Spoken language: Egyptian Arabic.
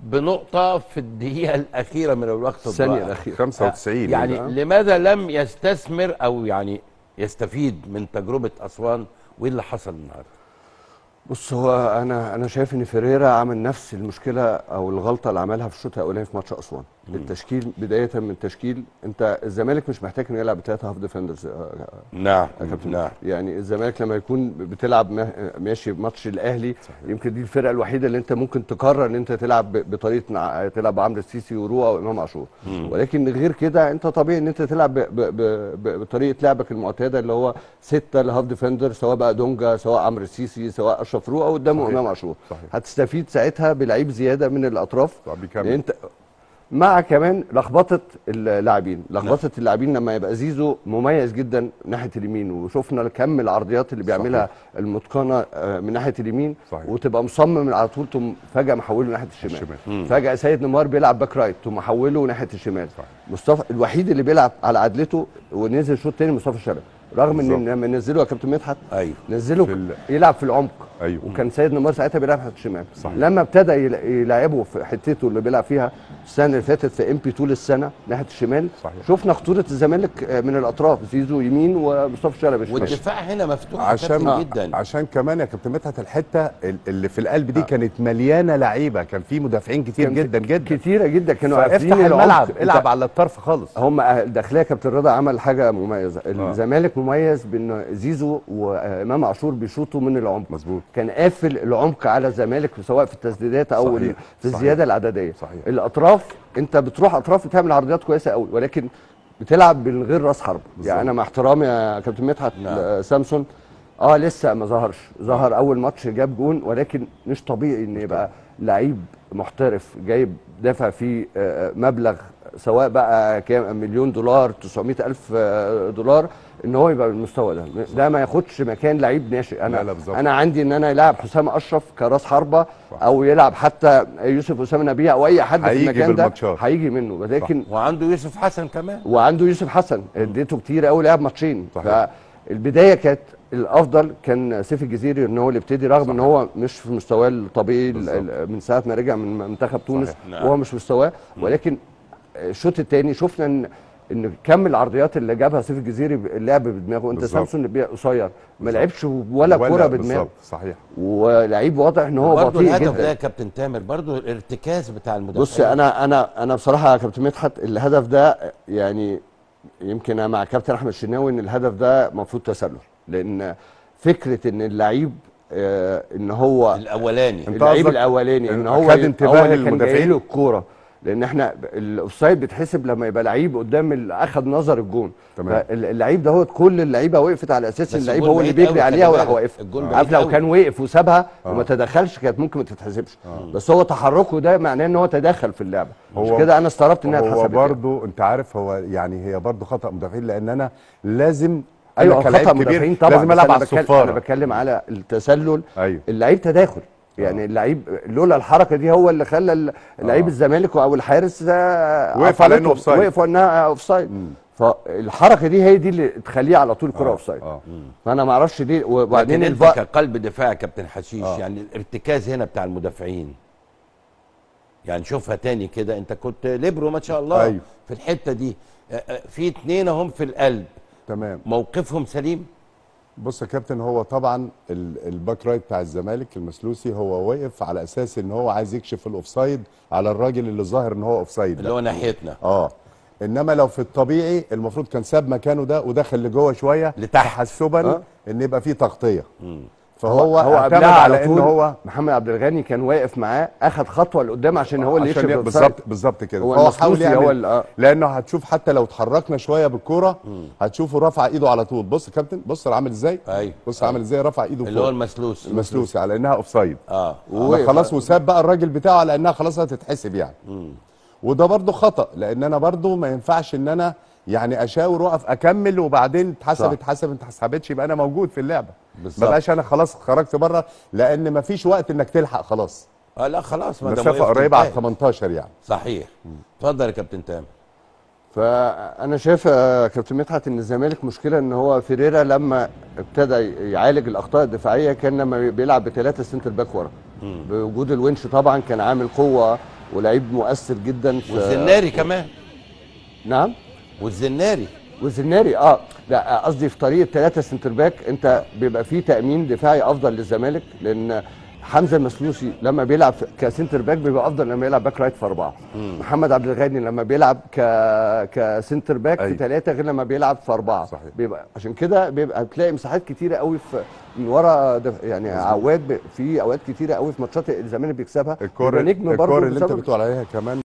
بنقطه في الدقيقه الاخيره من الوقت الثانيه الضائع. الاخيره 95 يعني يبقى. لماذا لم يستثمر او يعني يستفيد من تجربه اسوان وايه اللي حصل النهارده بص هو انا انا شايف ان فيريرا عمل نفس المشكله او الغلطه اللي عملها في الشوط الاولاني في ماتش اسوان التشكيل بدايه من التشكيل انت الزمالك مش محتاج انه يلعب بثلاثه هاف ديفندرز نعم يا كابتن نعم يعني الزمالك لما يكون بتلعب ما- ماشي ماتش الاهلي يمكن دي الفرقه الوحيده اللي انت ممكن تقرر ان انت تلعب ب- بطريقه نع- تلعب عمرو السيسي وروى او امام عاشور ولكن غير كده انت طبيعي ان انت تلعب ب- ب- ب- ب- بطريقه لعبك المعتاده اللي هو سته الهاف ديفندر سواء بقى دونجا سواء عمرو السيسي سواء اشرف روى قدامه صحيح. امام عاشور صحيح. هتستفيد ساعتها بلعيب زياده من الاطراف طب بيكمل. لأن انت مع كمان لخبطه اللاعبين لخبطه اللاعبين لما يبقى زيزو مميز جدا ناحيه اليمين وشفنا كم العرضيات اللي بيعملها المتقنه آه، من ناحيه اليمين صحيح. وتبقى مصمم على طول تقوم فجاه محوله ناحيه الشمال الشمال. فجاه سيد نيمار بيلعب باك رايت تقوم محوله ناحيه الشمال صحيح. مصطفى الوحيد اللي بيلعب على عدلته ونزل شوط تاني مصطفى شلبي رغم ان بالظبط. لما نزله يا كابتن مدحت ايوه نزله في ال- يلعب في العمق ايوه وكان سيد نيمار ساعتها بيلعب ناحيه الشمال صحيح. لما ابتدى يل- يلعبه في حتته اللي بيلعب فيها السنه اللي فاتت في ام بي طول السنه ناحيه الشمال صحيح. شفنا خطوره الزمالك آه، من الاطراف زيزو يمين ومصطفى شلبي شمال والدفاع هنا مفتوح يا عشان كابتن جدا عشان كمان يا كابتن مدحت الحته ال- اللي في القلب دي كانت مليانه لعيبه كان في مدافعين كتير كان في- جدا جدا كتيره جدا كانوا فافتح قافلين العمق. الملعب أنت- العب على الطرف خالص هم الداخليه كابتن رضا عمل حاجه مميزه الزمالك مميز بان زيزو وامام عاشور بيشوطوا من العمق مظبوط كان قافل العمق على الزمالك سواء في التسديدات او صحيح. ال- في صحيح. الزياده العدديه صحيح. الاطراف انت بتروح اطراف بتعمل عرضيات كويسه قوي ولكن بتلعب من غير راس حرب بالظبط. يعني انا مع احترامي يا كابتن مدحت نعم. آه، سامسون اه لسه ما ظهرش ظهر اول ماتش جاب جون ولكن مش طبيعي ان يبقى لعيب محترف جايب دافع فيه آه، مبلغ سواء بقى كام مليون دولار 900 الف آه، دولار ان هو يبقى بالمستوى ده ده ما ياخدش مكان لعيب ناشئ لا، انا لا، بالظبط. انا عندي ان انا يلعب حسام اشرف كراس حربه او يلعب حتى يوسف اسامه نبيه او اي حد في هيجي المكان ده بالماتشات. هيجي منه لكن وعنده يوسف حسن كمان وعنده يوسف حسن اديته كتير قوي لعب ماتشين صحيح. فالبدايه كانت الافضل كان سيف الجزيري ان هو اللي يبتدي رغم ان هو مش في مستواه الطبيعي ال- بالظبط. ال- من ساعه ما رجع من منتخب تونس صحيح. نعم. وهو مش مستواه ولكن الشوط الثاني شفنا ان ان كم العرضيات اللي جابها سيف الجزيري اللعب بدماغه انت بالظبط. سامسون اللي قصير ما لعبش ولا كوره بدماغه بالظبط صحيح ولعيب واضح ان هو برضه بطيء الهدف ده جدا يا كابتن تامر برضه الارتكاز بتاع المدافعين بص انا انا انا بصراحه يا كابتن مدحت الهدف ده يعني يمكن انا مع كابتن احمد الشناوي ان الهدف ده المفروض تسلل لان فكره ان اللعيب آه، ان هو الاولاني أنت اللعيب قصدك الاولاني ان إن هو خد ي- انتباه هو اللي كان المدافعين؟ جاي له الكوره لان احنا الاوفسايد بيتحسب لما يبقى لعيب قدام اللي اخذ نظر الجون تمام. فاللعيب ده هو كل اللعيبه وقفت على اساس بس ان اللعيب الجول هو اللي بعيد بيجري قوي، عليها خلي وراح بالك. واقفها الجول عارف بعيد لو قوي. كان وقف وسابها آه. وما تدخلش كانت ممكن ما تتحسبش بس هو تحركه ده معناه ان هو تدخل في اللعبه مش هو- كده انا استغربت انها هو اتحسبت يعني. برضو انت عارف هو يعني هي برضو خطا مدافعين لان انا لازم ايوه أنا كلاعب خطا كبير مدافعين طبعا لازم بس العب أنا على بتكلم- انا الصفاره بتكلم على التسلل ايوه اللعيب تداخل يعني اللعيب لولا الحركه دي هو اللي خلى ال- لعيب آه. الزمالك او الحارس ده وقف على إنه عفرته، أوفسايد. وقف انها اوف سايد فالحركه دي هي دي اللي تخليه على طول كره آه، اوف سايد آه. فانا ما اعرفش ليه وبعدين لكن انت الفا... كقلب دفاع يا كابتن حشيش آه. يعني الارتكاز هنا بتاع المدافعين يعني شوفها تاني كده انت كنت ليبرو ما شاء الله أيوه. في الحته دي آه، آه، في اتنين اهم في القلب تمام موقفهم سليم بص يا كابتن هو طبعا ال- الباك رايت بتاع الزمالك المسلوسي هو واقف على اساس ان هو عايز يكشف الاوفسايد على الراجل اللي ظاهر ان هو اوفسايد اللي ده هو ناحيتنا اه انما لو في الطبيعي المفروض كان ساب مكانه ده ودخل لجوه شويه لتحت. تحسبا آه. ان يبقى فيه تغطيه هو فهو هو اعتمد قبلها على على ان طول هو محمد عبد الغني كان واقف معاه اخذ خطوه لقدام عشان هو اللي عشان يكشف ي- الأوفسايد. بالظبط بالظبط كده هو فهو حاول المسلوسي هو يعمل اللي- آه. لانه هتشوف حتى لو اتحركنا شويه بالكوره هتشوفه رفع ايده على طول بص يا كابتن بص عامل ازاي ايوه بص عامل ازاي رفع ايده اللي هو فوق المسلوس المسلوسي على انها اوفسايد اه ما خلاص وساب بقى الراجل بتاعه على انها خلاص هتتحسب يعني وده برضو خطا لان انا برضو ما ينفعش ان انا يعني اشاور واقف اكمل وبعدين صح. اتحسب اتحسب ما اتحسبتش يبقى انا موجود في اللعبه ما بالظبط. بقاش انا خلاص خرجت بره لان ما فيش وقت انك تلحق خلاص اه لا خلاص ما دام مسافه وقفت قريبه على انتهت. 18 يعني صحيح اتفضل يا كابتن تامر فانا شايف يا كابتن مدحت ان الزمالك مشكله ان هو فيريرا لما ابتدى يعالج الاخطاء الدفاعيه كان لما بيلعب بثلاثه سنتر باك ورا بوجود الونش طبعا كان عامل قوه ولعيب مؤثر جدا في والزناري كمان نعم والزناري والزناري اه لا قصدي في طريقه ثلاثه سنتر باك انت بيبقى فيه تامين دفاعي افضل للزمالك لان حمزه المسلوسي لما بيلعب في- كسنتر باك بيبقى افضل لما يلعب باك رايت في اربعه محمد عبد الغني لما بيلعب ك كسنتر باك في أيوة. ثلاثه غير لما بيلعب في اربعه صحيح. بيبقى عشان كده بيبقى بتلاقي مساحات كتيره قوي في من ورا دف- يعني عواد ب- في اوقات كتيره قوي في ماتشات الزمالك بيكسبها الكور بيبقى نجم برضه الكور اللي انت بسبب- بتقول عليها كمان